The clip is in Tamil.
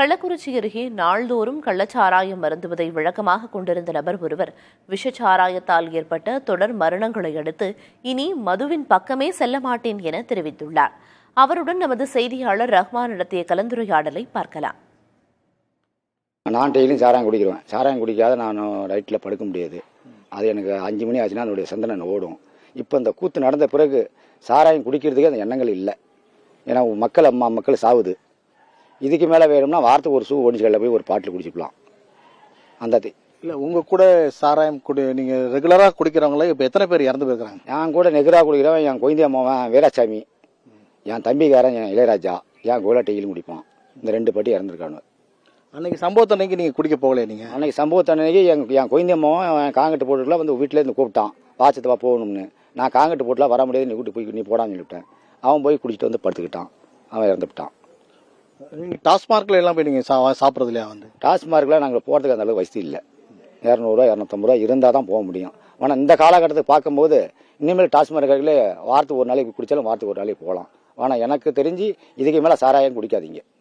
கள்ளக்குறிச்சி அருகே நாள்தோறும் கள்ளச்சாராயம் அருந்துவதை வழக்கமாக கொண்டிருந்த நபர் ஒருவர் விஷச்சாராயத்தால் ஏற்பட்ட தொடர் மரணங்களை அடுத்து இனி மதுவின் பக்கமே செல்ல மாட்டேன் என தெரிவித்துள்ளார் அவருடன் நமது செய்தியாளர் ரஹ்மான் நடத்திய கலந்துரையாடலை பார்க்கலாம் நான் டெய்லியும் சாராயம் குடிக்கிறேன் சாராயம் குடிக்காத நான் நைட்டில் படுக்க முடியாது அது எனக்கு அஞ்சு மணி ஆச்சுன்னா அதனுடைய சிந்தனை ஓடும் இப்போ இந்த கூத்து நடந்த பிறகு சாராயம் குடிக்கிறதுக்கே அந்த எண்ணங்கள் இல்லை ஏன்னா மக்கள் அம்மா மக்கள் சாவுது இதுக்கு மேலே வேணும்னா வாரத்துக்கு ஒரு சூ ஒடிச்சுகளில் போய் ஒரு பாட்டில் குடிச்சிக்கலாம் அந்த தி- இல்ல உங்க கூட சாராயம் குடி நீங்க ரெகுலரா குடிக்கிறவங்கள இப்ப எத்தனை பேர் இறந்து போயிருக்காங்க என் கூட நெகுரா குடிக்கிறவன் என் கொய்ந்திய அம்மாவன் வீராசாமி என் தம்பிக்காரன் என் இளையராஜா என் கோலா டெய்லியும் குடிப்பான் இந்த ரெண்டு பாட்டி இறந்துருக்கானு அன்னைக்கு சம்பவத்தை அன்னைக்கு நீங்க குடிக்க போகலையே நீங்க அன்னைக்கு சம்பவத்து அன்னைக்கு என் என் கொய்ந்திய அம்மாவும் காங்கட்டு போட்டுலாம் வந்து வீட்டிலேருந்து கூப்பிட்டான் வாச்சத்தவா போகணும்னு நான் காங்கட்டு போட்டுலாம் வர முடியாது நீ கூட்டி போய் நீ போடான்னு சொல்லிவிட்டேன் அவன் போய் குடிச்சிட்டு வந்து படுத்துக்கிட்டான் அவன் இறந்துவிட்டான் நீங்க டாஸ்மார்க்ல எல்லாம் போய் நீங்க சா- சாப்பிடுறது இல்லையா வந்து டாஸ்மார்க்கில் நாங்கள் போகிறதுக்கு அந்த அளவுக்கு வசதி இல்லை இரநூறுவா இரநூத்தம்பது ரூபா இருந்தால் தான் போக முடியும் ஆனால் இந்த காலகட்டத்தை பார்க்கும்போது இனிமேல் டாஸ்மார்க்கில் வாரத்துக்கு ஒரு நாளைக்கு குடித்தாலும் வாரத்துக்கு ஒரு நாளைக்கு போகலாம் ஆனால் எனக்கு தெரிஞ்சு இதுக்கு மேலே சாராயம் குடிக்காதீங்க